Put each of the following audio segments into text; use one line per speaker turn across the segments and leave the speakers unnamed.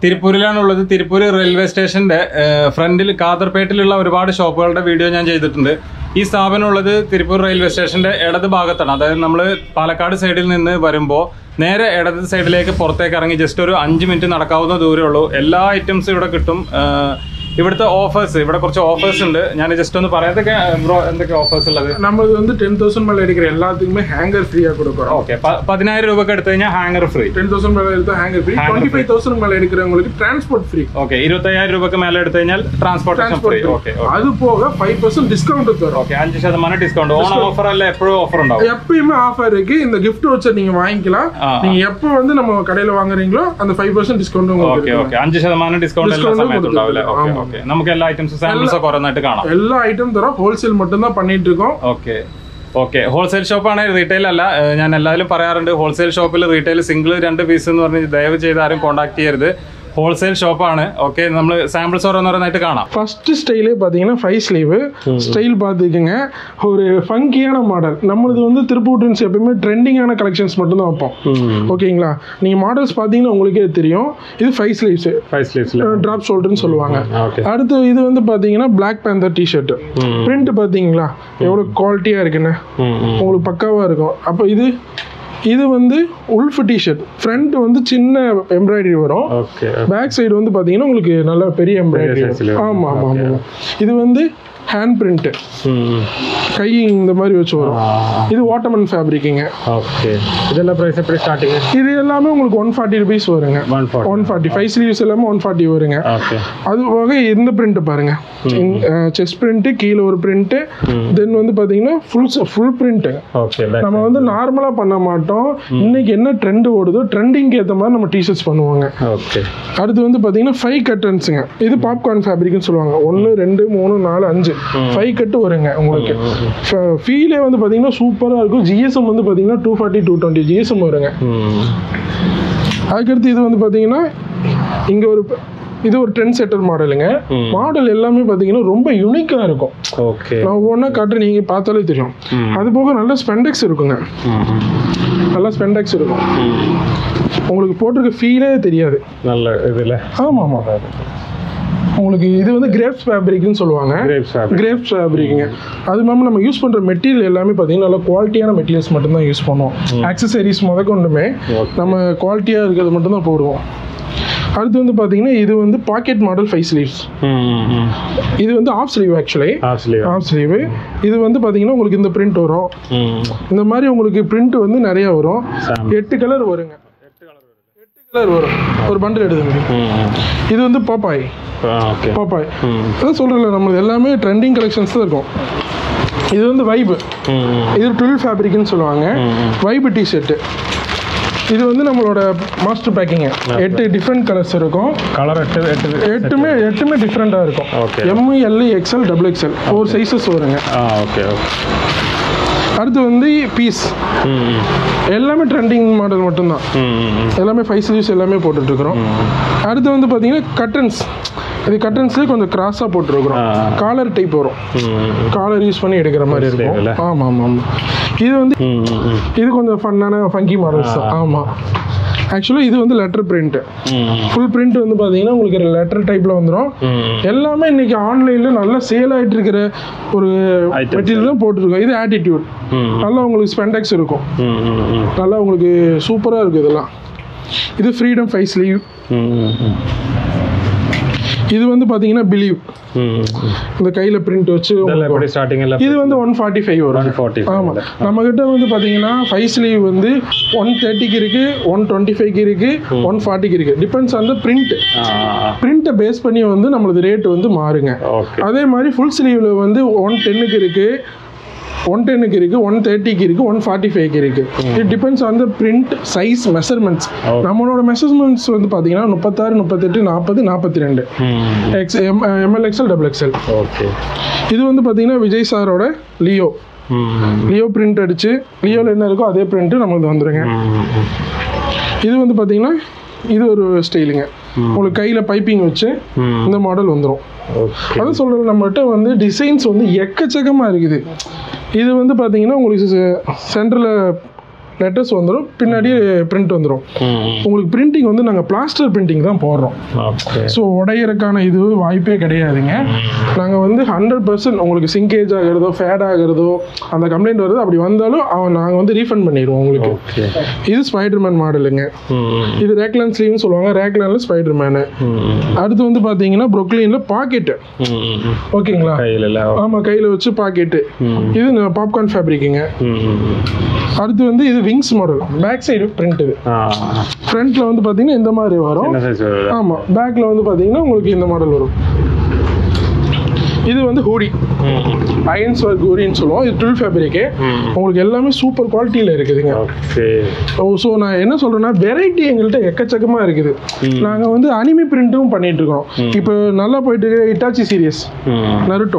തിരുപ്പൂരിലാണുള്ളത് Tiruppur railway സ്റ്റേഷന്റെ ഫ്രണ്ടിൽ കാതർപേട്ടിലുള്ള ഒരുപാട് ഷോപ്പുകളുടെ വീഡിയോ ഞാൻ ചെയ്തിട്ടുണ്ട് ഈ സ്ഥാപനം ഉള്ളത് തിരുപ്പൂർ റെയിൽവേ സ്റ്റേഷന്റെ ഇടത് ഭാഗത്താണ് അതായത് നമ്മൾ പാലക്കാട് സൈഡിൽ നിന്ന് വരുമ്പോൾ നേരെ ഇടത് സൈഡിലേക്ക് പുറത്തേക്ക് ഇറങ്ങി ജസ്റ്റ് ഒരു അഞ്ച് മിനിറ്റ് നടക്കാവുന്ന ദൂരമേ ഉള്ളൂ എല്ലാ ഐറ്റംസും ഇവിടെ കിട്ടും ഏഹ്, ഇവിടുത്തെ ഓഫേഴ്സ് ഇവിടെ കുറച്ച് ഓഫേഴ്സ് ഉണ്ട് ഞാൻ ജസ്റ്റ് ഒന്ന് പറയാതൊക്കെ ബ്രോ എന്തൊക്കെ ഓഫേഴ്സ് ഉള്ളത്
நம்மளது வந்து டென் தௌசண்ட் மேல எடுக்கிற எல்லாத்துக்குமே ஹேங்கர் ஃப்ரீயா கொடுக்குறோம்
ഓക്കെ പതിനായിരം രൂപക്ക് എടുത്തു കഴിഞ്ഞാൽ ഹാങ്ങർ ഫ്രീ
டென் தௌசண்ட் மேல எடுத்தா hanger free twenty five thousand மேல எடுக்கிறவங்களுக்கு டிரான்ஸ்போர்ட் ஃப்ரீ
ഓക്കെ ഇരുപത്തയ്യായിരം രൂപക്ക് മേലെ എടുത്തു കഴിഞ്ഞാൽ ട്രാൻസ്പോർട്ടേഷൻ ഫ്രീ ഓക്കെ
அது போக ஃபைவ் பர்சன்ட் டிஸ்கவுண்ட் தரும்
ഓക്കെ അഞ്ച് ശതമാനം ഡിസ്കൗണ്ട് ഓണം ഓഫർ അല്ല എപ്പോഴും ഓഫർ ഉണ്ടാവും
எப்பயுமே ஆஃபர் இருக்கு இந்த கிஃப்ட் வச்சர் நீங்க வாங்கிக்கலாம்
ஆ, ஆ.
நீங்க எப்போ வந்து நம்ம கடையில வாங்குறீங்களோ அந்த ஃபைவ் பர்சன்ட் டிஸ்கவுண்ட்
ഓക്കെ
உங்களுக்கு
ഓക്കെ അഞ്ച് ശതമാനം ഡിസ്കൗണ്ട് എല്ലാ
Discount
സമയത്തും ഉണ്ടാവില്ല ഓക്കെ
കൊടുത്തിട്ടുണ്ട്.
ഓക്കെ നമുക്ക് എല്ലാ ഐറ്റംസും സാമ്പിൾസ് ഒക്കെ ഓരോന്നായിട്ട് കാണാം
எல்லா ஐட்டம் தரோம் ஹோல்சேல் மட்டும் தான் பண்ணிட்டு இருக்கோம்
ഓക്കെ ഓക്കെ ഹോൾസെയിൽ ഷോപ്പാണ് റീറ്റെയിൽ അല്ല ഏഹ് ഞാൻ എല്ലാവരും പറയാറുണ്ട് ഹോൾസെയിൽ ഷോപ്പിൽ റീറ്റെയിൽ സിംഗിൾ രണ്ട് പീസ് എന്ന് പറഞ്ഞ് ദയവ് ചെയ്ത് ആരും കോൺടാക്ട് ചെയ്യരുത് ഹോൾസെയിൽ ഷോപ്പാണ് ഓക്കെ നമ്മൾ സാമ്പിൾസ് ഓരോന്നോരോന്നായിട്ട് കാണാം
ஃபர்ஸ்ட் ஸ்டைலே பார்த்தீங்கன்னா ஃபைவ் ஸ்லீவு ஸ்டைல் பார்த்துக்குங்க ஒரு ஃபங்கியான மாடல் நம்மளது வந்து திருப்பூர் ட்ரெண்ட்ஸ் எப்பயுமே ட்ரெண்டிங்கான கலெக்ஷன்ஸ் மட்டும் தான் வைப்போம் ஓகேங்களா நீங்கள் மாடல்ஸ் பார்த்தீங்கன்னா உங்களுக்கே தெரியும் இது ஃபைவ் ஸ்லீவ்ஸ்
ഫൈവ് സ്ലീവ്സിൽ
ட்ராப் ஷோல்டர்னு சொல்லுவாங்க
ஓகே
அடுத்து இது வந்து பார்த்தீங்கன்னா பிளாக் பேந்தர் டிஷர்ட் பிரிண்ட் பார்த்தீங்களா எவ்வளோ குவாலிட்டியாக இருக்குன்னு உங்களுக்கு பக்காவாக இருக்கும் அப்போ இது இது வந்து உல்ஃப் டிஷர்ட் ஃப்ரண்ட் வந்து சின்ன எம்ப்ராய்டரி வரும்
ഓക്കെ
பேக் சைடு வந்து பார்த்தீங்கன்னா உங்களுக்கு நல்ல பெரிய எம்ப்ராய்டரி
size ல வரும்.
ஆமாம் ஆமாம் ஆமாம் இது வந்து ஹேண்ட் பிரிண்ட் கை இந்த மாதிரி வச்சு வரும் இது வாட்டர்மன் ஃபேப்ரிக்குங்க
ഓക്കെ ഇതെല്ലാം പ്രൈസ് എപ്പോഴും സ്റ്റാർട്ടിങ്
இது எல்லாமே உங்களுக்கு ஒன் ஃபார்ட்டி ருபீஸ் வருங்க
one four
one forty five sleeves எல்லாமே ஒன் ஃபார்ட்டி வருங்க
ഓക്കെ
அது போக இந்த பிரிண்ட் பாருங்க செஸ்ட் பிரிண்ட் கீழே ஒரு பிரிண்ட் தென் வந்து பாத்தீங்கன்னா ஃபுல் ஃபுல் பிரிண்ட்
ഓക്കെ
நம்ம வந்து நார்மலா பண்ண மாட்டோம் இன்னைக்கு என்ன ட்ரெண்ட் ஓடுதோ ட்ரெண்டிங்க்கு ஏற்ற மாதிரி நம்ம டிஷர்ட்ஸ் பண்ணுவாங்க
ഓക്കെ
அடுத்து வந்து பாத்தீங்கன்னா ஃபைவ் கட்டன்ஸுங்க இது பாப்கார்ன் ஃபேப்ரிக்னு சொல்லுவாங்க ஒன்று ரெண்டு மூணு நாலு அஞ்சு ஃபைவ் கட்டு வருங்க உங்களுக்கு ஃபீலே வந்து பாத்தீங்கன்னா சூப்பரா இருக்கும் ஜிஎஸ்எம் வந்து பாத்தீங்கன்னா two forty two twenty GSM வருங்க அதுக்கடுத்து இது வந்து பாத்தீங்கன்னா இங்க ஒரு இது ஒரு டென் செட்டர் மாடலுங்க மாடல் எல்லாமே பாத்தீங்கன்னா ரொம்ப யூனிக்கா இருக்கும்
ഓക്കെ
நான் ஒவ்வொன்றா காட்டுறேன் நீங்க பார்த்தாலே தெரியும் அது போக நல்ல ஸ்பெண்டெக்ஸ் இருக்குங்க நல்லா ஸ்பெண்டெக்ஸ் இருக்கும் உங்களுக்கு போட்டிருக்க ஃபீலே தெரியாது
നല്ല ഇതില്ലേ
ஆமா ஆமா உங்களுக்கு இது வந்து கிரேப்ஸ் ஃபேப்ரிக்னு சொல்லுவாங்க
Grapes fabric.
கிரேப்ஸ் ஃபேப்ரிக்குங்க அது இல்லாமல் நம்ம யூஸ் பண்ணுற மெட்டீரியல் எல்லாமே பார்த்தீங்கன்னா நல்ல குவாலிட்டியான மெட்டீரியல்ஸ் மட்டும்தான் யூஸ் பண்ணுவோம் ஆக்சசரிஸ் முதற்கொண்டுமே நம்ம குவாலிட்டியாக இருக்கிறது மட்டும்தான் போடுவோம் அடுத்து வந்து பார்த்தீங்கன்னா இது வந்து பாக்கெட் மாடல் ஃபைவ் ஸ்லீவ்ஸ் இது வந்து half sleeve actually half sleeve இது வந்து பார்த்தீங்கன்னா உங்களுக்கு இந்த பிரிண்ட் வரும் இந்த மாதிரி உங்களுக்கு பிரிண்ட் வந்து நிறைய வரும் எட்டு கலர் வருங்க எட்டு கலர் வரும் ஒரு பண்டில் எடுத்துங்க இது வந்து பாப்பாய்
ഓക്കെ
பாப்பாய் அதான் சொல்கிறேன்ல நம்மளது எல்லாமே ட்ரெண்டிங் கலெக்ஷன்ஸ் தான் இருக்கும் இது வந்து வைபு இது டுவெல் ஃபேப்ரிக்னு சொல்லுவாங்க வைபு டிஷர்ட்டு இது வந்து நம்மளோட மாஸ்டர் பேக்கிங் எட்டு டிஃப்ரெண்ட் கலர்ஸ் இருக்கும்
കളർ എട്ട് എട്ട്
எட்டுமே எட்டுமே டிஃப்ரெண்ட்டாக இருக்கும்
Okay.
M L XL double XL four sizes வருங்க
ആ ഓക്കെ ഓക്കെ
அடுத்து வந்து பீஸ் எல்லாமே ட்ரெண்டிங் மாடல் மட்டும்தான் எல்லாமே ஃபைவ் ஸ்லீவ்ஸ் எல்லாமே போட்டுட்ருக்குறோம் அடுத்து வந்து பார்த்தீங்கன்னா கட்டன்ஸ் இது கட்டன்ஸ்லேயே கொஞ்சம் கிராஸாக போட்டுருக்குறோம் காலர் டைப் வரும் காலர் யூஸ் பண்ணி எடுக்கிற மாதிரி இருக்கும்
இல்ல?
ஆமாம் ஆமாம் ஆமாம் இது வந்து இது கொஞ்சம் ஃபன்னான ஃபங்கி மாடல்ஸ் தான் ஆமாம் ஆக்சுவலாக இது வந்து லெட்டர் பிரிண்ட் ஃபுல் பிரிண்ட் வந்து பார்த்தீங்கன்னா உங்களுக்கு லெட்டர் டைப்பில் வந்துடும் எல்லாமே இன்னைக்கு ஆன்லைனில் நல்லா சேல் ஆகிட்டு இருக்கிற ஒரு
Items.
மெட்டீரியல் தான் போட்டிருக்கோம் இது ஆட்டிடியூட் நல்லா உங்களுக்கு ஸ்பெண்டெக்ஸ் இருக்கும் நல்லா உங்களுக்கு சூப்பராக இருக்கும் இதெல்லாம் இது ஃப்ரீடம் ஃபைவ் ஸ்லீவ் இது வந்து பார்த்தீங்கன்னா பிலீவ் இந்த கையில் பிரிண்ட் வச்சு
ഇതെല്ലാം എപ്പോഴും സ്റ്റാർട്ടിംഗ് എല്ലാം
இது வந்து ஒன் ஃபார்ட்டி ஃபைவ் வரும்
145
ஆமாம் நம்ம கிட்ட வந்து பார்த்தீங்கன்னா ஃபைவ் ஸ்லீவ் வந்து ஒன் தேர்ட்டிக்கு இருக்கு ஒன் டுவெண்ட்டி ஃபைவ்க்கு இருக்கு ஒன் ஃபார்ட்டிக்கு இருக்கு டிபெண்ட்ஸ் ஆன் த பிரிண்ட் பிரிண்ட்டை பேஸ் பண்ணி வந்து நம்மளது ரேட் வந்து மாறுங்க
ഓക്കെ
அதே மாதிரி ஃபுல் ஸ்லீவ்ல வந்து ஒன் டென்னுக்கு இருக்கு ஒன் டென்னுக்கு இருக்கு ஒன் தேர்ட்டிக்கு இருக்கு ஒன் ஃபார்ட்டி ஃபைவ்க்கு இருக்கு it depends on the print size measurements நம்மளோட மெஷர்மெண்ட்ஸ் வந்து பார்த்தீங்கன்னா முப்பத்தாறு முப்பத்தெட்டு நாற்பது நாற்பத்தி ரெண்டு X M ML XL double XL
okay
இது வந்து பார்த்தீங்கன்னா விஜய் சாரோட லியோ லியோ பிரிண்ட் அடிச்சு லியோவில் என்ன இருக்கோ அதே பிரிண்ட் நமக்கு வந்துருங்க இது வந்து பார்த்தீங்கன்னா இது ஒரு ஸ்டைலுங்க உங்களுக்கு கையில் பைப்பிங் வச்சு இந்த மாடல் வந்துடும்
ഓക്കെ
அதான் சொல்கிறேன் நம்மகிட்ட வந்து டிசைன்ஸ் வந்து எக்கச்சக்கமாக இருக்குது இது வந்து பார்த்தீங்கன்னா உங்களுக்கு சென்டரில் லெட்டர்ஸ் வந்துடும் பின்னாடி பிரிண்ட் வந்துடும்
ம்
உங்களுக்கு பிரிண்டிங் வந்து நாங்கள் பிளாஸ்டர் பிரிண்டிங் தான் போடுறோம்
ஓகே
ஸோ உடையறக்கான இது வாய்ப்பே கிடையாதுங்க நாங்கள் வந்து ஹண்ட்ரட் பர்சன்ட் உங்களுக்கு சிங்கேஜ் ஆகிறதோ ஃபேட் ஆகிறதோ அந்த கம்ப்ளைண்ட் வருது அப்படி வந்தாலும் அவன் நாங்கள் வந்து ரீஃபண்ட் பண்ணிடுவோம் உங்களுக்கு
ஓகே
இது ஸ்பைடர்மேன் மாடலுங்க
ம்
இது ரேக்லான் ஸ்லீவ்னு சொல்லுவாங்க ரேக்லானில் ஸ்பைடர்மேனு
ம்
அடுத்து வந்து பார்த்தீங்கன்னா ப்ரொக்லீனில் பாக்கெட்டு
ம்
ஓகேங்களா
கையில் இல்லை
ஆமாம் கையில் வச்சு பாக்கெட்டு
ம்
இது பாப்கார்ன் ஃபேப்ரிக்குங்க
ம்
அடுத்து வந்து இது wings model back side print இது
ஆ
ஃப்ரண்ட்டில் வந்து பார்த்தீங்கன்னா இந்த மாதிரி வரும்
என்ன சைஸ் வருது
ஆமாம் பேக்கில் வந்து பார்த்தீங்கன்னா உங்களுக்கு இந்த மாடல் வரும் இது வந்து ஹூடி
ம்
அயன்ஸ் ஒர்க் ஹூடின்னு சொல்லுவோம் இது டுவெல் ஃபேப்ரிக்கு
ம்
உங்களுக்கு எல்லாமே சூப்பர் குவாலிட்டியில் இருக்குதுங்க
ஓகே
ஸோ நான் என்ன சொல்கிறேன்னா வெரைட்டி எங்கள்கிட்ட எக்கச்சக்கமாக இருக்குது நாங்கள் வந்து அனிமி பிரிண்ட்டும் பண்ணிட்டு இருக்கோம் இப்போ நல்லா போயிட்டு இருக்க இட்டாச்சி சீரியஸ்
ம்
நருட்டோ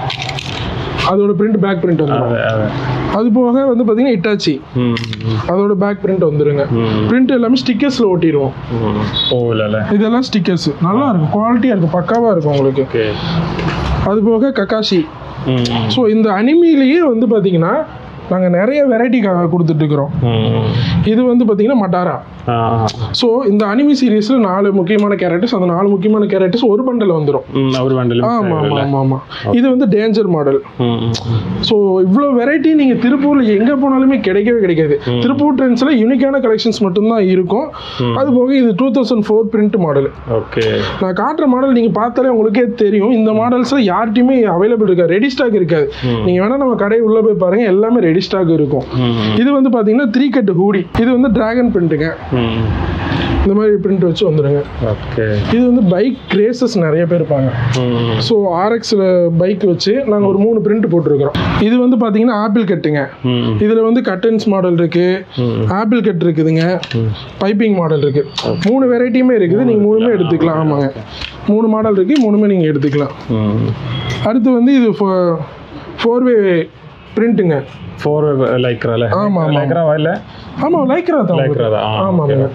அதோட பிரிண்ட் பேக் பிரிண்ட் வந்துடும்
அது அது
அது போக வந்து பார்த்தீங்கன்னா இட்டாச்சி
ம் ம்
அதோட பேக் பிரிண்ட் வந்துருங்க
ம்
பிரிண்ட் எல்லாமே ஸ்டிக்கர்ஸில் ஒட்டிடுவோம்
ம் போகல
இதெல்லாம் ஸ்டிக்கர்ஸ் நல்லா இருக்கும் குவாலிட்டியாக இருக்கும் பக்காவாக இருக்கும் உங்களுக்கு
ஓகே
அது போக கக்காஷி
ம்
ஸோ இந்த அனிமிலேயே வந்து பார்த்தீங்கன்னா நாங்கள் நிறைய வெரைட்டி கொடுத்துட்ருக்குறோம்
ம்
இது வந்து பார்த்தீங்கன்னா மட்டாரா
ஆ
ஸோ இந்த அனிமி சீரீஸில் நாலு முக்கியமான கேரக்டர்ஸ் அந்த நாலு முக்கியமான கேரக்டர்ஸ் ஒரு பண்டில் வந்துடும்
ம் அவர் வண்டியில்
ஆமாம் ஆமாம் ஆமாம் ஆமாம் இது வந்து டேஞ்சர் மாடல்
ம் ம்
ஸோ இவ்வளோ வெரைட்டி நீங்கள் திருப்பூரில் எங்கே போனாலுமே கிடைக்கவே கிடைக்காது திருப்பூர் ட்ரெண்ட்ஸில் யூனிக்கான கலெக்ஷன்ஸ் மட்டும்தான் இருக்கும் அது போக இது two thousand four print model
okay
நான் காட்டுற மாடல் நீங்கள் பார்த்தாலே உங்களுக்கே தெரியும் இந்த மாடல்ஸில் யார்ட்டையுமே அவைலபிள் இருக்காது ரெடி ஸ்டாக் இருக்காது நீங்கள் வேணால் நம்ம கடை உள்ளே போய் பாருங்கள் எல்லாமே ரெடி ஸ்டாக் இருக்கும்
ம்
இது வந்து பார்த்தீங்கன்னா த்ரீ கட் ஹூடி இது வந்து டிராகன் பிரிண்ட்டுங்க
ம்
இந்த மாதிரி பிரிண்ட் வச்சு வந்துடுங்க
ஓகே
இது வந்து பைக் ரேசஸ் நிறைய பேர் இருப்பாங்க
ம்
ஸோ ஆர்எக்ஸில் பைக் வச்சு நாங்கள் ஒரு மூணு பிரிண்ட் போட்டிருக்கிறோம் இது வந்து பார்த்தீங்கன்னா ஆப்பிள் கட்டுங்க
ம்
இதில் வந்து கட்டன்ஸ் மாடல் இருக்கு
ம்
ஆப்பிள் கட் இருக்குதுங்க பைப்பிங் மாடல் இருக்கு மூணு வெரைட்டியுமே இருக்குது நீங்கள் மூணுமே எடுத்துக்கலாம் ஆமாங்க மூணு மாடல் இருக்கு மூணுமே நீங்கள் எடுத்துக்கலாம்
ம்
அடுத்து வந்து இது ஃபோர் வே பிரிண்ட்டுங்க
ஃபோர் லைக்ரால
ஆமா, ஆமா.
லைக்ராவா இல்லை
ஆமாம் லைக்ரா தான் உங்களுக்கு.
லைக்ரா தான் ஆ
ஆமாங்க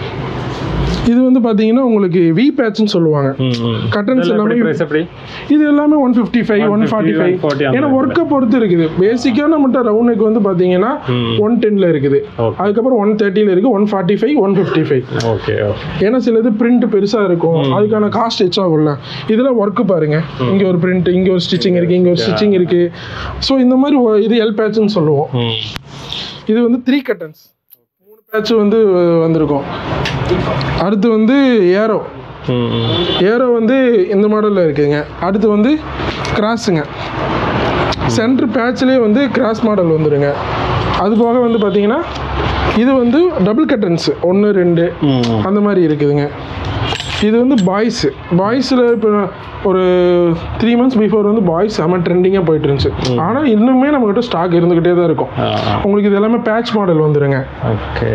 இது வந்து பார்த்தீங்கன்னா உங்களுக்கு வி பேட்ச்னு சொல்லுவாங்க
ம் ம்
கட்டன்ஸ் எல்லாமே
ப்ரைஸ் எப்படி
இது எல்லாமே one fifty five one
150,
forty five
140 அந்த
ஏன்னா
மாதிரி.
ஒர்க்கை பொறுத்து இருக்குது பேசிக்காக நம்மகிட்ட ரவுண்டுக்கு வந்து பார்த்தீங்கன்னா
ம்.
ஒன் டென்னில் இருக்குது
Okay.
அதுக்கப்புறம் ஒன் தேர்ட்டியில் இருக்குது one forty five one fifty five
okay okay
ஏன்னா சிலது பிரிண்ட் பெருசாக இருக்கும் அதுக்கான காஸ்ட் எச் ஆகும்ல இதில் ஒர்க்கு பாருங்க இங்கே ஒரு பிரிண்ட் இங்கே ஒரு ஸ்டிச்சிங் இருக்குது இங்கே ஒரு ஸ்டிச்சிங் இருக்குது ஸோ இந்த மாதிரி ஒ- இது எல் பேட்ச்னு சொல்லுவோம்
ம்
இது வந்து த்ரீ கட்டன்ஸ் மூணு பேட்ச் வந்து அஹ், வந்திருக்கும் அடுத்து வந்து ஏரோ
ம் ம்
ஏரோ வந்து இந்த மாடலில் இருக்குதுங்க அடுத்து வந்து கிராஸுங்க சென்டர் பேட்ச்லேயே வந்து கிராஸ் மாடல் வந்துருங்க அது போக வந்து பார்த்தீங்கன்னா இது வந்து டபுள் கட்டன்ஸ் ஒன்று ரெண்டு
ம்
அந்த மாதிரி இருக்குதுங்க இது வந்து பாய்ஸு பாய்ஸில் இப்போ ஒரு த்ரீ மந்த்ஸ் பிஃபோர் வந்து பாய்ஸ் செம ட்ரெண்டிங்காக போயிட்டு இருந்துச்சு ஆனால் இன்னுமே நம்மகிட்ட ஸ்டாக் இருந்துக்கிட்டே தான் இருக்கும்
ஆ ஆ
உங்களுக்கு இது எல்லாமே பேட்ச் மாடல் வந்துருங்க
ஓகே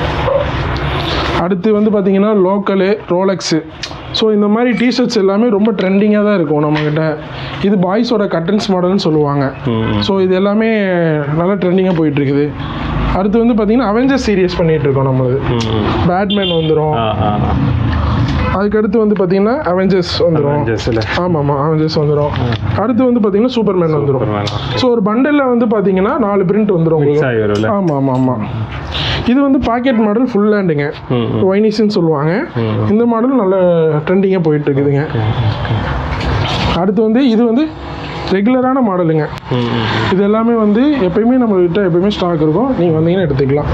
அடுத்து வந்து பார்த்தீங்கன்னா லோக்கலு ரோலெக்ஸு ஸோ இந்த மாதிரி டிஷர்ட்ஸ் எல்லாமே ரொம்ப ட்ரெண்டிங்காக தான் இருக்கும் நம்மக்கிட்ட இது பாய்ஸோட கட்டன்ஸ் மாடல்னு சொல்லுவாங்க
ம்
ஸோ இது எல்லாமே நல்லா ட்ரெண்டிங்காக போயிட்டு இருக்குது அடுத்து வந்து பார்த்தீங்கன்னா அவெஞ்சர் சீரியஸ் பண்ணிட்டு இருக்கோம் நம்மளது
ம்
பேட்மேன் வந்துடும்
ஆ ஆ
அதுக்கடுத்து வந்து பார்த்தீங்கன்னா அவெஞ்சர்ஸ் வந்துடும்
ஜெஸ்ஸில்
ஆமாம் ஆமாம் அவெஞ்சர்ஸ் வந்துடும் அடுத்து வந்து பார்த்தீங்கன்னா சூப்பர்மேன் வந்துடும்
வேணாம்
ஸோ ஒரு பண்டலில் வந்து பார்த்தீங்கன்னா நாலு பிரிண்ட் வந்துடும் உங்களுக்கு
ஆகி வரும்ல
ஆமாம் ஆமாம் ஆமாம் இது வந்து பாக்கெட் மாடல் ஃபுல் ஹேண்டுங்க
ம் ம்
வைனிஸ்ன்னு சொல்லுவாங்க இந்த மாடல் நல்ல ட்ரெண்டிங்காக போயிட்டு இருக்குதுங்க அடுத்து வந்து இது வந்து ரெகுலரான மாடலுங்க
ம் ம்
இது எல்லாமே வந்து எப்பயுமே நம்மள்கிட்ட எப்பயுமே ஸ்டாக் இருக்கும் நீங்கள் வந்தீங்கன்னா எடுத்துக்கலாம்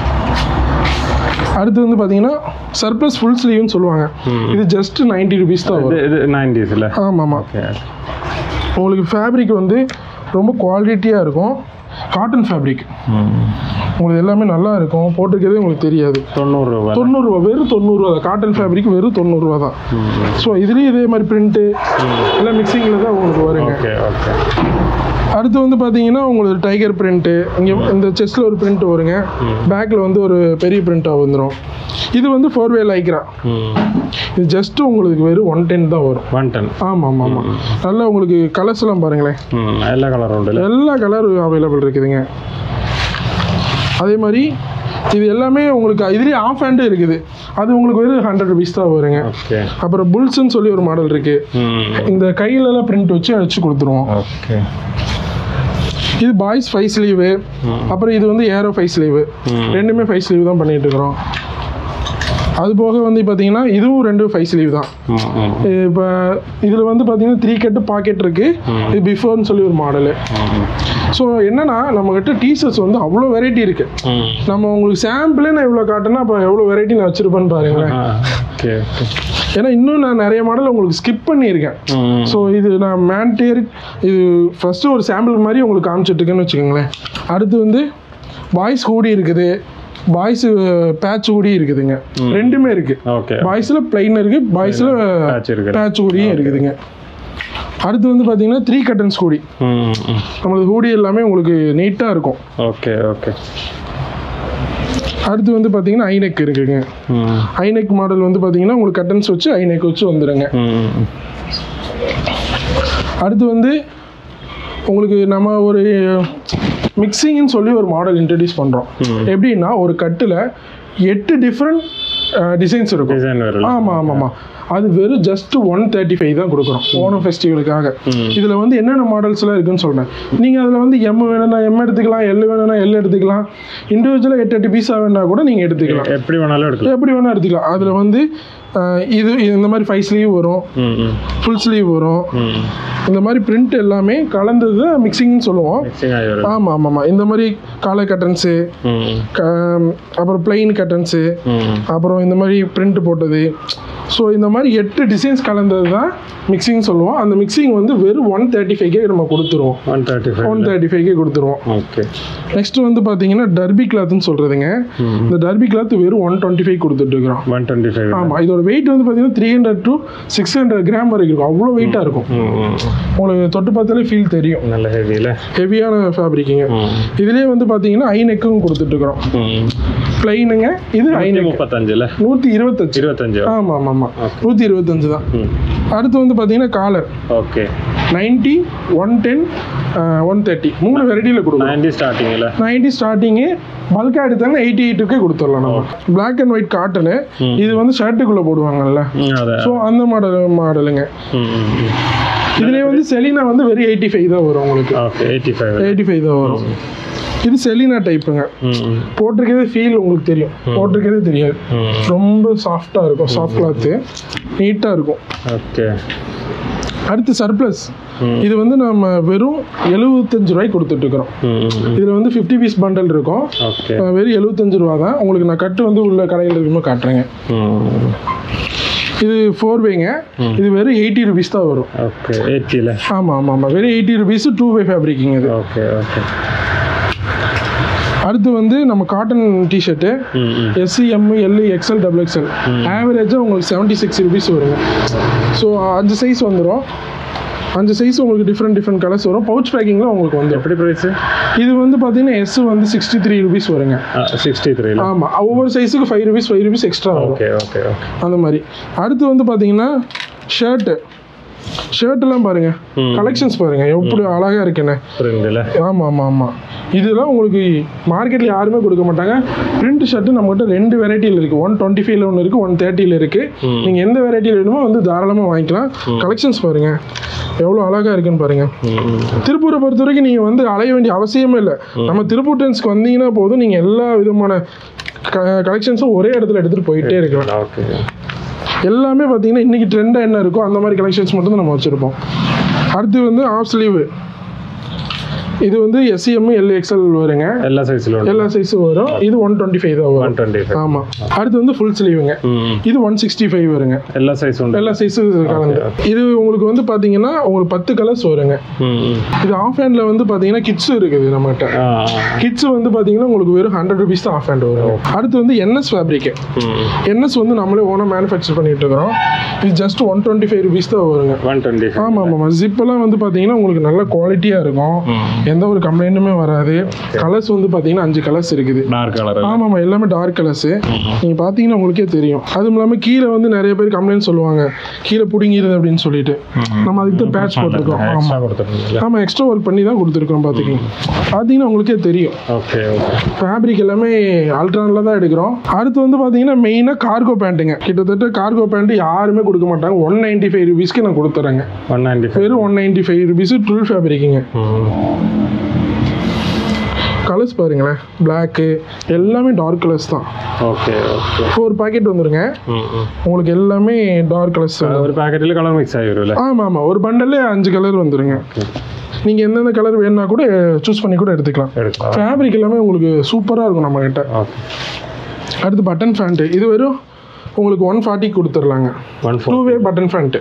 அடுத்து வந்து பார்த்தீங்கன்னா சர்ப்ளஸ் ஃபுல் ஸ்லீவ்னு சொல்லுவாங்க இது ஜஸ்ட் நைன்ட்டி ருபீஸ் தான் வரும்
இது இது நைன்டிஸில்
ஆமாம் ஆமாம்
ஓகே
உங்களுக்கு ஃபேப்ரிக் வந்து ரொம்ப குவாலிட்டியாக இருக்கும் காட்டன் ஃபேப்ரிக்
ம்
உங்களுக்கு எல்லாமே நல்லா இருக்கும் போட்டிருக்கிறதே உங்களுக்கு தெரியாது
தொண்ணூறுரூவா
தொண்ணூறுரூவா வெறும் தொண்ணூறுரூவா தான் காட்டன் ஃபேப்ரிக் வெறும் தொண்ணூறுரூவா தான் ஸோ இதுலேயும் இதே மாதிரி பிரிண்ட்டு எல்லாம் மிக்சிங்கில் தான் உங்களுக்கு வருங்க
ஓகே ஓகே
அடுத்து வந்து பார்த்தீங்கன்னா உங்களுக்கு டைகர் பிரிண்ட்டு இங்கே இந்த செஸ்ட்டில் ஒரு பிரிண்ட் வருங்க பேக்கில் வந்து ஒரு பெரிய பிரிண்ட்டாக வந்துடும் இது வந்து ஃபோர் வே லைக்ரா
ம்
இது ஜஸ்ட் உங்களுக்கு வெறும் ஒன் டென் தான் வரும்
ஒன் டென்
ஆமாம் ஆமாம் ஆமாம் நல்லா உங்களுக்கு கலர்ஸ் எல்லாம் பாருங்களேன்
ம் எல்லா கலரும் உண்டுல
எல்லா கலர் அவைலபிள் இருக்குதுங்க அதே மாதிரி இது எல்லாமே உங்களுக்கு இதுலேயே ஆஃப் ஹேண்டு இருக்குது அது உங்களுக்கு வெறும் ஹண்ட்ரட் ருபீஸ் தான் வருங்க
ஓகே
அப்புறம் புல்ஸ்ன்னு சொல்லி ஒரு மாடல் இருக்குது
ம்
இந்த கையிலலாம் பிரிண்ட் வச்சு அடிச்சு கொடுத்துருவோம்
ஓகே
இது பாய்ஸ் ஃபைவ் ஸ்லீவு அப்புறம் இது வந்து ஏரோ ஃபைவ் ஸ்லீவு
ம்.
ரெண்டுமே ஃபைவ் ஸ்லீவ் தான் பண்ணிட்டு இருக்கிறோம் அது போக வந்து பார்த்தீங்கன்னா இதுவும் ரெண்டு ஃபைவ் ஸ்லீவ் தான்
ம், ம்,
இப்போ இதில் வந்து பார்த்தீங்கன்னா த்ரீ கட்டு பாக்கெட் இருக்குது இது பிஃபோர்னு சொல்லி ஒரு மாடலு
ம்,
ஸோ என்னன்னா நம்மக்கிட்ட டீஷர்ட்ஸ் வந்து அவ்வளோ வெரைட்டி இருக்குது
ம்.
நம்ம உங்களுக்கு சாம்பிளே நான் இவ்வளோ காட்டினா அப்போ எவ்வளோ வெரைட்டி நான் வச்சுருப்பேன்னு பாருங்களேன்
ஆ, ஓகே ஓகே
ஏன்னா இன்னும் நான் நிறைய மாடல் உங்களுக்கு ஸ்கிப் பண்ணியிருக்கேன்
ம்,
ஸோ இது நான் மேண்டேரி இது ஃபஸ்ட்டு ஒரு சாம்பிள் மாதிரி உங்களுக்கு காமிச்சிட்ருக்கேன்னு வச்சுக்கோங்களேன் அடுத்து வந்து பாய்ஸ் ஹூடி இருக்குது பாய்ஸ் பேட்ச் ஹூடி இருக்குதுங்க ரெண்டுமே இருக்குது
ஓகே
பாய்ஸில் பிளைன் இருக்குது பாய்ஸில்
Patch இருக்கு.
பேட்ச் ஹூடியும் இருக்குதுங்க அடுத்து வந்து பார்த்தீங்கன்னா த்ரீ கட்டன்ஸ் ஹூடி
ம், ம்.
நம்மளது ஹூடி எல்லாமே உங்களுக்கு நீட்டாக இருக்கும்
ஓகே ஓகே
அடுத்து வந்து பார்த்தீங்கன்னா ஐநெக் இருக்குங்க
ம்,
ஐநெக் மாடல் வந்து பார்த்தீங்கன்னா உங்களுக்கு கட்டன்ஸ் வச்சு ஐநெக் வச்சு வந்துடுங்க
ம், ம்.
அடுத்து வந்து உங்களுக்கு நம்ம ஒரு மிக்சிங்னு சொல்லி ஒரு மாடல் இன்ட்ரடியூஸ் பண்ணுறோம் எப்படின்னா ஒரு கட்டில் எட்டு டிஃப்ரெண்ட் டிசைன்ஸ் இருக்கும்
டிசைன் வரல
ஆமாம் ஆமாம் ஆமாம் அது வெறும் ஜஸ்ட் ஒன் தேர்ட்டி ஃபைவ் தான் கொடுக்குறோம் ஓணம் ஃபெஸ்டிவலுக்காக இதில் வந்து என்னென்ன மாடல்ஸ்லாம் இருக்குன்னு சொல்கிறேன் நீங்கள் அதில் வந்து எம் வேணும்னா எம் எடுத்துக்கலாம் எல் வேணும்னா எல் எடுத்துக்கலாம் இண்டிவிஜுவலாக எட்டு எட்டு பீஸாக வேணா கூட நீங்கள் எடுத்துக்கலாம்
எப்படி வேணாலும் எடுக்கலாம்
எப்படி வேணால் எடுத்துக்கலாம் அதில் வந்து அஹ், இது இந்த மாதிரி ஃபைவ் ஸ்லீவ் வரும்
ம், ம்,
ஃபுல் ஸ்லீவ் வரும்
ம்.
இந்த மாதிரி பிரிண்ட் எல்லாமே கலந்தது தான் மிக்சிங்னு சொல்லுவோம்
மிக்சிங் ஆகி வரும்
ஆமாம் ஆமாம் ஆமாம் இந்த மாதிரி காலை கட்டன்ஸு
ம்,
அப்புறம் பிளெயின் கட்டன்ஸு
ம்.
அப்புறம் இந்த மாதிரி பிரிண்ட் போட்டது ஸோ இந்த மாதிரி எட்டு டிசைன்ஸ் கலந்தது தான் மிக்சிங் சொல்லுவோம் அந்த மிக்சிங் வந்து வெறும் ஒன் தேர்ட்டி ஃபைவ்கே நம்ம கொடுத்துருவோம்
one thirty five
one thirty ஃபைவ்கே கொடுத்துருவோம்
ஓகே
நெக்ஸ்ட் வந்து பார்த்தீங்கன்னா டர்பி கிளாத்னு சொல்கிறதுங்க இந்த டர்பி கிளாத் வெறும் ஒன் டுவெண்ட்டி ஃபைவ் கொடுத்துட்ருக்குறோம்
ஒன் டுவெண்ட்டி ஃபைவ்
ஆமாம் இதோட வெயிட் வந்து பார்த்தீங்கன்னா three hundred to six hundred gram வரைக்கும் இருக்கும் அவ்வளோ வெயிட்டாக இருக்கும் உங்களுக்கு தொட்டு பார்த்தாலே ஃபீல் தெரியும்
நல்ல ஹெவியில்
ஹெவியான ஃபேப்ரிக்குங்க இதுலேயே வந்து பார்த்தீங்கன்னா ஐ நெக்கும் கொடுத்துட்ருக்குறோம் பிளைனுங்க இது ஐ நெக்
முப்பத்தஞ்சுல
நூற்றி இருபத்தஞ்சு
இருபத்தஞ்சு
ஆமாம் ஆமாம் ஆமாம் நூற்றி இருபத்தஞ்சு தான்
ம்
அடுத்து வந்து பார்த்தீங்கன்னா collar
okay
ninety one ten one thirty மூணு வெரைட்டியில் கொடுக்கலாம்
நைன்டி ஸ்டார்டிங்கில்
நைன்ட்டி ஸ்டார்டிங்கு பல்காக எடுத்தாங்கன்னா எயிட்டி எயிட்டுக்கே கொடுத்துடலாம் நம்ம பிளாக் அண்ட் ஒயிட் காட்டனு இது வந்து ஷர்ட்டுக்குள்ளே போடுவாங்கல்ல
அதான்
ஸோ அந்த மாடல் மாடலுங்க
ம் ம் ம்.
இதுலேயே வந்து செலினா வந்து வெறும் எயிட்டி ஃபைவ் தான் வரும் உங்களுக்கு
okay eighty five
eighty five தான் வரும் இது செலினா டைப்புங்க
ம் ம்
போட்டிருக்கிறதே ஃபீல் உங்களுக்கு தெரியும் போட்டிருக்கிறதே தெரியாது
ம்.
ரொம்ப சாஃப்டாக இருக்கும் சாஃப்ட் கிளாத்து நீட்டாக இருக்கும்
ஓகே
அடுத்து சர்ப்ளஸ்
ம்.
இது வந்து நம்ம வெறும் எழுபத்தஞ்சு ரூபாய்க்கு கொடுத்துட்ருக்குறோம்
ம் ம் ம்.
இதில் வந்து ஃபிஃப்டி பீஸ் பண்டல் இருக்கும்
ஓகே
அஹ் வெறும் எழுபத்தஞ்சு ரூபா தான் உங்களுக்கு நான் கட்டு வந்து உள்ள கடையில் இருக்கும்போது காட்டுறேங்க
ம்
இது ஃபோர் வேங்க இது வெறும் எயிட்டி ருபீஸ் தான் வரும்
ஓகே எயிட்டியில்
ஆமாம் ஆமாம் ஆமாம் வெறும் எயிட்டி ருபீஸ் டூ வே ஃபேப்ரிக்கிங் இது
ஓகே ஓகே
அடுத்து வந்து நம்ம காட்டன் டிஷர்ட்டு
ம் ம்
S M L XL double XL ஆவரேஜாக உங்களுக்கு செவன்ட்டி சிக்ஸ் ருபீஸ் வருங்க ஸோ அஞ்சு சைஸ் வந்துடும் அஞ்சு சைஸ் உங்களுக்கு டிஃப்ரெண்ட் டிஃப்ரெண்ட் கலர்ஸ் வரும் பவுச் பேக்கிங்கில் உங்களுக்கு வந்துடும்
எப்படி ப்ரைஸு
இது வந்து பார்த்தீங்கன்னா எஸ் வந்து சிக்ஸ்டி த்ரீ ருபீஸ் வருங்க
சிக்ஸ்டி த்ரீல
ஆமாம் ஒவ்வொரு சைஸுக்கு five rupees five rupees extra வரும்
ஓகே ஓகே ஓகே
அந்த மாதிரி அடுத்து வந்து பார்த்தீங்கன்னா ஷர்ட்டு ஷர்ட்லாம் பாருங்க
ம்.
கலெக்ஷன்ஸ் பாருங்க எப்படி அழகா இருக்குன்னு
புரியுதுல
ஆமாம் ஆமாம் ஆமாம் இதெல்லாம் உங்களுக்கு மார்க்கெட்டில் யாருமே கொடுக்க மாட்டாங்க பிரிண்ட் ஷர்ட்டு நம்மகிட்ட ரெண்டு வெரைட்டியில் இருக்குது ஒன் டுவெண்ட்டி ஃபைவ்ல ஒன்று இருக்குது ஒன் தேர்ட்டியில் இருக்குது நீங்கள் எந்த வெரைட்டியில் வேணுமோ வந்து தாராளமாக வாங்கிக்கலாம் கலெக்ஷன்ஸ் பாருங்கள் எவ்வளோ அழகாக இருக்குன்னு பாருங்கள்
ம் ம்
திருப்பூரை பொறுத்த வரைக்கும் நீங்கள் வந்து அலைய வேண்டிய அவசியமே இல்லை நம்ம திருப்பூர் டென்ஸ்க்கு வந்தீங்கன்னா போதும் நீங்கள் எல்லா விதமான கலெக்ஷன்ஸும் ஒரே இடத்துல எடுத்துகிட்டு போயிட்டே இருக்கலாம்
ஓகே
எல்லாமே பார்த்தீங்கன்னா இன்றைக்கி ட்ரெண்டாக என்ன இருக்கோ அந்த மாதிரி கலெக்ஷன்ஸ் மட்டும் தான் நம்ம வச்சுருப்போம் அடுத்து வந்து ஆஃப் ஸ்லீவு இது வந்து எஸ்சிஎம் எல் எக்ஸ்எல் வருங்க
எல்லா சைஸில் உண்டு
எல்லா சைஸும் வரும் இது ஒன் டுவெண்ட்டி ஃபைவ் தான்
ஒன்
வரும்
டுவெண்ட்டி ஃபைவ்
ஆமாம் அடுத்து வந்து ஃபுல் ஸ்லீவுங்க
ம்
இது ஒன் சிக்ஸ்டி ஃபைவ் வருங்க
எல்லா சைஸும் உண்டு
எல்லா சைஸும் கலந்து இது உங்களுக்கு வந்து பார்த்தீங்கன்னா உங்களுக்கு பத்து கலர்ஸ் வருங்க
ம் ம்
இது ஆஃப் ஹேண்டில் வந்து பார்த்தீங்கன்னா கிட்ஸும் இருக்குது நம்மகிட்ட
ஆ
கிட்ஸ் வந்து பார்த்தீங்கன்னா உங்களுக்கு வெறும் ஹண்ட்ரட் ருபீஸ் தான் ஆஃப் ஹேண்ட் வரும் அடுத்து வந்து என்எஸ் ஃபேப்ரிக்கு
ம்
என்எஸ் வந்து நம்மளே ஓனாக மேனுஃபேக்சர் பண்ணிட்டு இருக்கிறோம் இது just one twenty five rupees தான் வருங்க
ஒன் டுவெண்ட்டி ஃபைவ்
ஆமாம் ஆமாம் ஜிப்பெல்லாம் வந்து பார்த்தீங்கன்னா உங்களுக்கு நல்ல குவாலிட்டியாக இருக்கும் எந்த ஒரு கம்ப்ளைண்ட்டுமே வராது கலர்ஸ் வந்து பார்த்தீங்கன்னா அஞ்சு கலர்ஸ் இருக்குது
டார்க் கலர்
ஆமாம் ஆமாம் எல்லாமே டார்க் கலர்ஸு நீங்கள் பார்த்தீங்கன்னா உங்களுக்கே தெரியும் அதுவும் இல்லாமல் கீழே வந்து நிறைய பேர் கம்ப்ளைண்ட் சொல்லுவாங்க கீழே பிடிங்கிருது அப்படின்னு சொல்லிட்டு நம்ம அதுக்கு தான் பேட்ச் போட்டிருக்கோம் ஆமாம்
எக்ஸ்ட்ரா கொடுத்துருந்தீங்களா
ஆமாம் எக்ஸ்ட்ரா ஒர்க் பண்ணி தான் கொடுத்துருக்கோம் பார்த்துக்கிங்க பார்த்தீங்கன்னா உங்களுக்கே தெரியும்
ஓகே ஓகே
ஃபேப்ரிக் எல்லாமே அல்ட்ரானில் தான் எடுக்கிறோம் அடுத்து வந்து பார்த்தீங்கன்னா மெயினாக கார்கோ பேண்ட்டுங்க கிட்டத்தட்ட கார்கோ பேண்ட் யாருமே கொடுக்க மாட்டாங்க ஒன் நைன்ட்டி ஃபைவ் ருபீஸ்க்கு நான் கொடுத்துட்றேங்க
ஒன் நைன்ட்டி ஃபைவ்
வெறும் one ninety five rupees drill ஃபேப்ரிக்குங்க கலர்ஸ் பாருங்களேன் பிளாக்கு எல்லாமே டார்க் கலர்ஸ் தான்
ஓகே ஓക്കെ
ஃபோர் பாக்கெட் வந்துருங்க உங்களுக்கு எல்லாமே டார்க் கலர்ஸ்
ഒരു പാക്കറ്റിൽ കളർ മിക്സ് ആയി വരും അല്ലേ
ஆமாம் ஆமாம் ஒரு பண்டல்லே அஞ்சு கலர் வந்துருங்க நீங்கள் எந்தெந்த கலர் வேணும்னா கூட சூஸ் பண்ணி கூட எடுத்துக்கலாம்
എടുക്കാം
ஃபேப்ரிக் எல்லாமே உங்களுக்கு சூப்பராக இருக்கும் நம்மக்கிட்ட
ഓക്കെ
அடுத்து பட்டன் ஃபேண்ட்டு இது வெறும் உங்களுக்கு ஒன் ஃபார்ட்டி கொடுத்துர்லாங்க
one
two
four
way button pant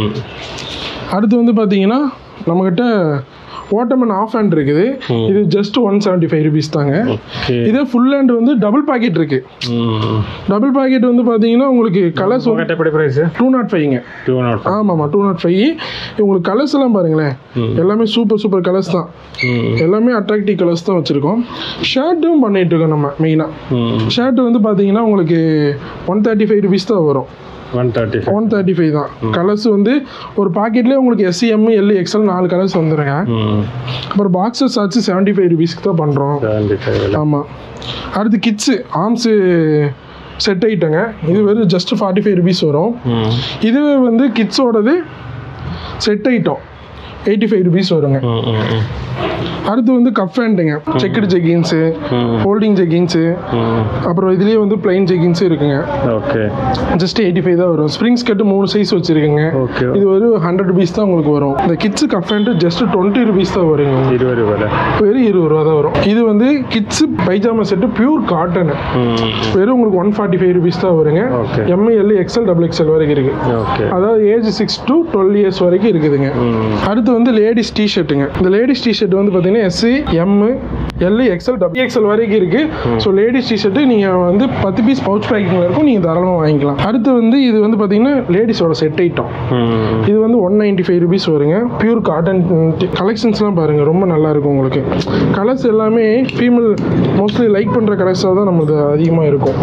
அடுத்து வந்து பார்த்தீங்கன்னா நம்மக்கிட்ட ஓட்டமன் ஆஃப் ஹேண்ட் இருக்குது இது just one seventy five rupees தாங்க
ഓക്കെ
இதே ஃபுல் ஹேண்ட் வந்து டபுள் பாக்கெட் இருக்கு டபுள் பாக்கெட் வந்து பார்த்தீங்கன்னா உங்களுக்கு கலர்ஸ்
എപ്പടി പ്രൈസ്
டூ நாட் ஃபைவ்ங்க
ടു നോട്ട്
ஆமாம்மா டூ நாட் ஃபைவ் உங்களுக்கு கலர்ஸ் எல்லாம் பாருங்களேன் எல்லாமே சூப்பர் சூப்பர் கலர்ஸ் தான் எல்லாமே அட்ராக்டிவ் கலர்ஸ் தான் வச்சுருக்கோம் ஷர்ட்டும் பண்ணிட்டு இருக்கோம் நம்ம மெயினாக ஷர்ட் வந்து பார்த்தீங்கன்னா உங்களுக்கு ஒன் தேர்ட்டி ஃபைவ் ருபீஸ் தான் வரும்
one thirty five
one thirty five தான் கலர்ஸ் வந்து ஒரு பாக்கெட்லேயே உங்களுக்கு எஸ்சிஎம் எல் எக்ஸ்எல் நாலு கலர்ஸ் வந்துருங்க அப்புறம் பாக்ஸஸ் ஆச்சு செவன்ட்டி ஃபைவ் ருபீஸ்க்கு தான் பண்ணுறோம்
സെവൻറ്റി ഫൈവ് അല്ലേ
ஆமாம் அடுத்து கிட்ஸு ஆர்ம்ஸு செட் ஐட்டங்க இது வெறும் ஜஸ்ட் ஃபார்ட்டி ஃபைவ் ருபீஸ் வரும் இதுவே வந்து கிட்ஸோடது set item eighty five rupees வருங்க அடுத்து வந்து கப் பேண்ட்டுங்க செக்குடு ஜெகின்ஸு ஃபோல்டிங் ஜெகின்ஸு அப்புறம் இதுலேயே வந்து பிளைன் ஜெகின்ஸு இருக்குங்க
ഓക്കെ
ஜஸ்ட் எயிட்டி ஃபைவ் தான் வரும் ஸ்ப்ரிங்ஸ் கட்டு மூணு சைஸ் வச்சுருக்குங்க
ഓക്കെ
இது ஒரு ஹண்ட்ரட் ருபீஸ் தான் உங்களுக்கு வரும் இந்த kids cup pant just twenty rupees தான் வருங்க உங்களுக்கு.
ഇരുപത് രൂപ അല്ലേ
வெறும் இருபது ரூபா தான் வரும் இது வந்து கிட்ஸு பைஜாமா செட்டு பியூர் காட்டனு வெறும் உங்களுக்கு ஒன் ஃபார்ட்டி ஃபைவ் ருபீஸ் தான் வருங்க
okay
M L XL double XL வரைக்கும் இருக்கு
ஓகே
அதாவது age six to twelve years வரைக்கும் இருக்குதுங்க அடுத்து வந்து லேடிஸ் டிஷர்ட்டுங்க இந்த லேடிஸ் டிஷர்ட் வந்து பார்த்தீங்கன்னா S M L XL double XL வரைக்கும் இருக்கு ஸோ லேடிஸ் டிஷர்ட்டு நீங்கள் வந்து பத்து பீஸ் பவுச் பேக்கிங்கில் இருக்கும் நீங்கள் தாராளமாக வாங்கிக்கலாம் அடுத்து வந்து இது வந்து பார்த்தீங்கன்னா லேடிஸோட செட் ஐட்டம் இது வந்து ஒன் நைன்டி ஃபைவ் ருபீஸ் வருங்க பியூர் காட்டன் கலெக்ஷன்ஸ்லாம் பாருங்கள் ரொம்ப நல்லா இருக்கும் உங்களுக்கு கலர்ஸ் எல்லாமே ஃபீமேல் மோஸ்ட்லி லைக் பண்ணுற கலர்ஸாக தான் நம்மளுக்கு அதிகமாக இருக்கும்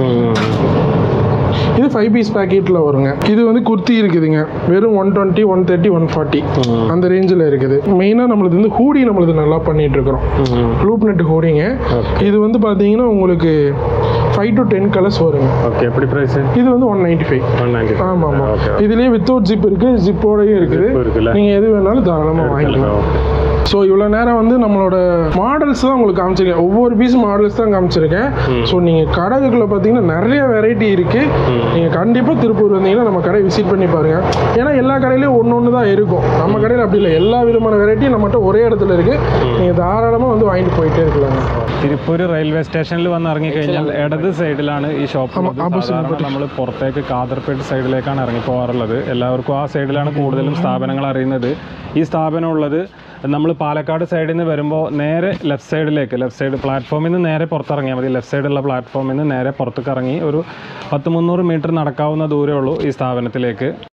இது ஃபைவ் பீஸ் பேக்கெட்டில் வருங்க இது வந்து குர்த்தி இருக்குதுங்க வெறும் one twenty one thirty one forty அந்த ரேஞ்சில் இருக்குது மெயினாக நம்மளுக்கு வந்து ஹூடி நம்மளுக்கு நல்லா பண்ணிட்டு இருக்கிறோம் லூப் நெட் ஹூடிங்க இது வந்து பார்த்தீங்கன்னா உங்களுக்கு ஃபைவ் டு டென் கலர்ஸ் வருங்க
ஓகே எப்படி ப்ரைஸ்
இது வந்து one ninety five
one ninety
ஆமாம் ஆமாம்
ஓகே
இதுலேயே வித்தவுட் ஜிப் இருக்குது ஜிப்போடையும் இருக்குது
இருக்குல்ல
நீங்கள் எது வேணாலும் தாராளமாக வாங்கிக்கலாம்
ஓகே
ஸோ இவ்வளோ நேரம் வந்து நம்மளோட மாடல்ஸ் தான் உங்களுக்கு காமிச்சிருக்கேன் ஒவ்வொரு பீஸ் மாடல்ஸ் தான் காமிச்சிருக்கேன் ஸோ நீங்கள் கடைக்குள்ளே பார்த்தீங்கன்னா நிறைய வெரைட்டி இருக்குது நீங்கள் கண்டிப்பாக திருப்பூர் வந்தீங்கன்னா நம்ம கடை விசிட் பண்ணி பாருங்கள் ஏன்னா எல்லா கடையிலையும் ஒன்று ஒன்று தான் இருக்கும் நம்ம கடையில் அப்படி இல்லை எல்லா விதமான வெரைட்டியும் நம்மகிட்ட ஒரே இடத்துல இருக்குது நீங்கள் தாராளமாக வந்து வாங்கிட்டு போயிட்டே இருக்கலாங்க
തിരുപ്പൂർ റെയിൽവേ സ്റ്റേഷനിൽ വന്ന് ഇറങ്ങിക്കഴിഞ്ഞാൽ ഇടത് സൈഡിലാണ് ഈ ഷോപ്പ് ഉള്ളത്. സാധാരണ നമ്മൾ പുറത്തേക്ക് കാതർപേട്ട് സൈഡിലേക്കാണ് ഇറങ്ങി പോകാറുള്ളത് എല്ലാവർക്കും ആ സൈഡിലാണ് കൂടുതലും സ്ഥാപനങ്ങൾ അറിയുന്നത് ഈ സ്ഥാപനം ഉള്ളത് നമ്മൾ പാലക്കാട് സൈഡിൽ നിന്ന് വരുമ്പോൾ നേരെ ലെഫ്റ്റ് സൈഡിലേക്ക് ലെഫ്റ്റ് സൈഡ് പ്ലാറ്റ്ഫോമിൽ നിന്ന് നേരെ പുറത്തിറങ്ങിയാൽ മതി ലെഫ്റ്റ് സൈഡുള്ള പ്ലാറ്റ്ഫോമിൽ നിന്ന് നേരെ പുറത്തേക്ക് ഇറങ്ങി ഒരു പത്ത് മുന്നൂറ് മീറ്റർ നടക്കാവുന്ന ദൂരമേ ഉള്ളൂ ഈ സ്ഥാപനത്തിലേക്ക്